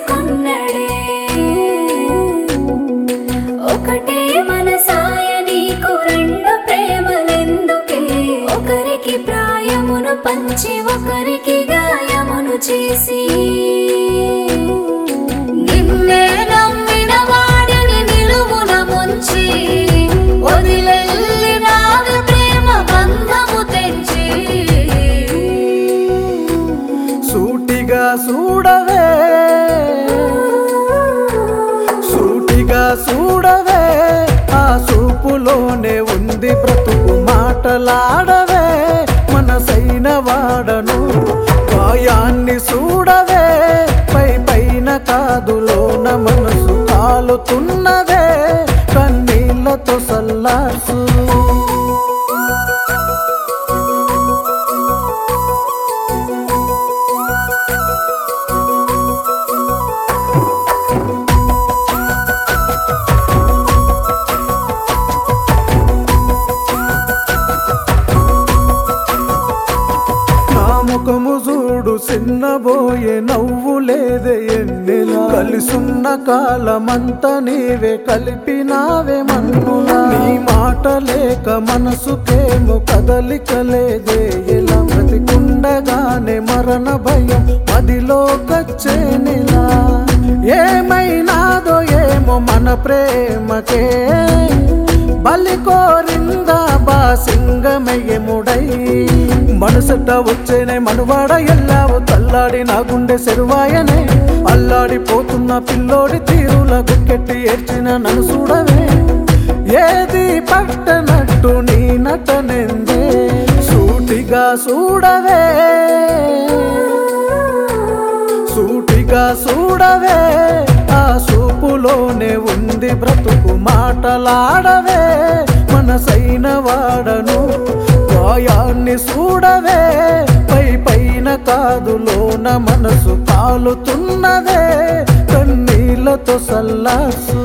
బ్రతుకున్నడే ఒకటే మనసాయ నీకు రెండు ప్రేమలెందుకే ఒకరికి ప్రాయమును పంచి ఒకరికి గాయమును చేసి నిన్నే నమ్మిన వాడిని నిలువున ముంచి వదిలెళ్ళినావి ప్రేమ బంధము తెంచి సూటిగా చూడవే సూటిగా చూడవే ఆ చూపులోనే ఉంది బ్రతుకు మాటలాడవే మనసైన వాడను గాయాన్ని చూడవే పై పైన కాదులోన మనసు కాలుతున్నదే కన్నీళ్ళతో సల్లార్సు నా ముఖము చూడు చిన్నబోయే నవ్వు లేదే ఎన్నెలా కలిసున్న కాలమంతా నీవే కలిపినావే మన్నులా నీ మాట లేక మనసుకేమో కదలిక లేదే ఎలా బ్రతికుండగానే మరణ భయం మదిలో కచ్చేనిలా ఏమైనాదో ఏమో మన ప్రేమకే బలి కోరిందా బాసింగమయ్యముడై మనసట వచ్చేనే మనువాడ ఎల్లావు తల్లాడి నా గుండె సెరువాయనే అల్లాడిపోతున్న పిల్లోడి తీరుల గుక్కెట్టి ఏడ్చిన నన్ను చూడవే ఏది పట్టనట్టు నీ నటనెందే సూటిగా చూడవే సూటిగా చూడవే ఆ చూపులోనే ఉంది బ్రతుకు మాటలాడవే మనసైన వాడను గాయాన్ని చూడవే పై పైన కాదులోన మనసు కాలుతున్నదే కన్నీళ్ళతో సల్లాసు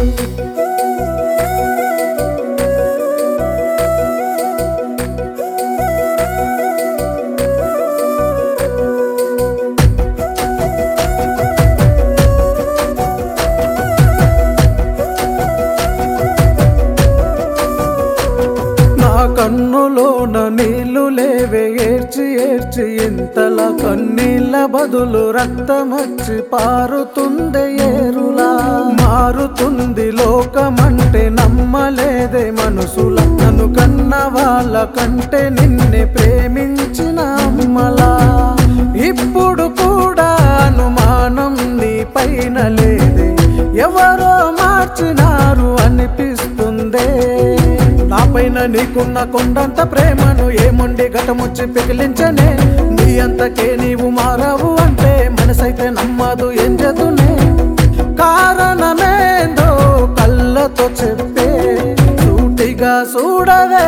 నా కన్నులోన నీళ్లు లేవే ఏడ్చి ఏడ్చి ఇంతలా కన్నీళ్ళ బదులు రక్తమచ్చి పారుతుంది ఏరులా మారుతుంది లోకమంటే నమ్మలేదే మనసుల నన్ను కన్న వాళ్ళ కంటే నిన్నే ప్రేమించిన అమ్మలా ఇప్పుడు కూడా అనుమానం నీ పైన లేదే ఎవరో మార్చినారు అనిపిస్తుందే నా పైన నీకున్న కొండంత ప్రేమను ఏముండి ఘటముచ్చి పిగిలించనే నీ అంతకే నీవు మారావు అంటే మనసైతే నమ్మదు ఏం చేతునే కారణమేందో కళ్ళతో చెప్పే సూటిగా చూడవే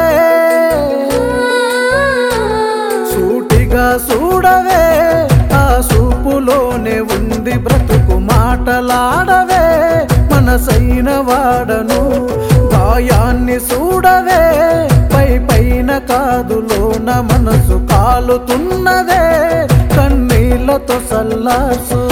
సూటిగా చూడవే ఆ చూపులోనే ఉంది బ్రతుకు మాటలాడవే మనసైన వాడను గాయాన్ని చూడవే పై పైన కాదులోన మనసు కాలుతున్నదే కన్నీళ్ళతో సల్లాసు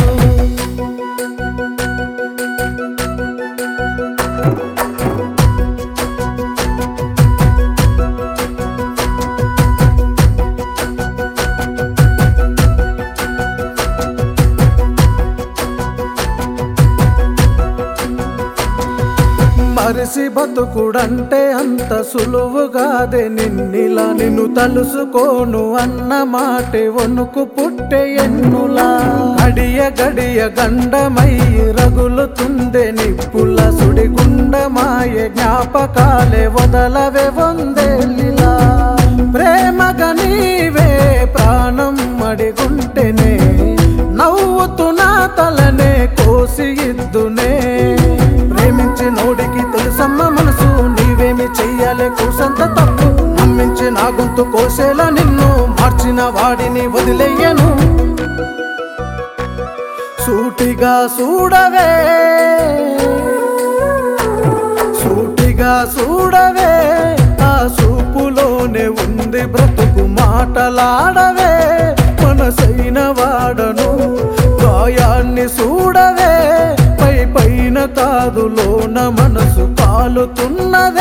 మరిసి బతుకుడంటే అంత సులువుగాదే నిన్నిలా నిన్ను తలుసుకోను అన్న మాటే వణుకు పుట్టే ఎన్నులా గడియ గడియ గండమై రగులుతుందే నిప్పుల సుడి గుండమాయ జ్ఞాపకాలే వదలవే వందేలిలా ప్రేమగా నీవే ప్రాణం అడిగుంటేనే నవ్వుతున్నా తలనే కోసి ఇద్దునే ప్రేమించి నోడికి తెలుసమ్మ మనసు నీవేమి చెయ్యాలి కూసంత తప్పు నమ్మించి నా గొంతు కోసేలా నిన్ను మార్చిన వాడిని వదిలేయను సూటిగా చూడవే సూటిగా చూడవే ఆ చూపులోనే ఉంది బ్రతుకు మాటలాడవే మనసైన వాడను గాయాన్ని చూడవే గదులోన మనసు కాలుతున్నదే